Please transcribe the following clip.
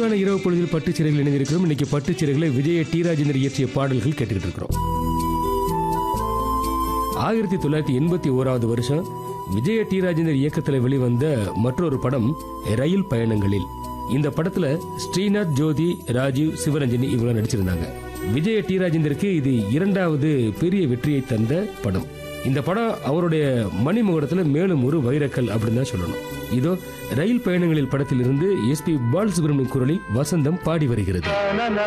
நிறைவான இரவு பொழுதில் பட்டுச்சிறைகள் இணைந்திருக்கிறோம் இன்னைக்கு பட்டுச்சிறைகளை விஜய டி ராஜேந்தர் இயற்றிய பாடல்கள் கேட்டுக்கிட்டு இருக்கிறோம் ஆயிரத்தி தொள்ளாயிரத்தி எண்பத்தி ஓராவது வருஷம் விஜய டி ராஜேந்தர் இயக்கத்தில் வெளிவந்த மற்றொரு படம் ரயில் பயணங்களில் இந்த படத்துல ஸ்ரீநாத் ஜோதி ராஜீவ் சிவரஞ்சனி இவங்க நடிச்சிருந்தாங்க விஜய டி ராஜேந்தருக்கு இது இரண்டாவது பெரிய வெற்றியை தந்த படம் இந்த படம் அவருடைய மணிமுகடத்துல மேலும் ஒரு வைரக்கல் அப்படின்னு தான் சொல்லணும் இதோ ரயில் பயணங்களில் படத்திலிருந்து எஸ்பி பாலசுப்ரமணியம் குரலில் வசந்தம் பாடி வருகிறது